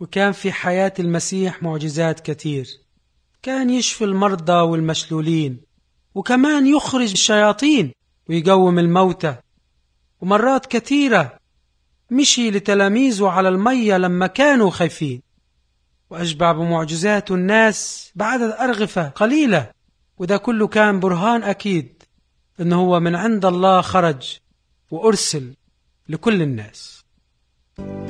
وكان في حياة المسيح معجزات كتير كان يشفي المرضى والمشلولين وكمان يخرج الشياطين ويقوم الموتى ومرات كثيرة مشي لتلاميذه على المية لما كانوا خايفين وأشبع بمعجزات الناس بعدد أرغفة قليلة وده كله كان برهان أكيد إنه هو من عند الله خرج وأرسل لكل الناس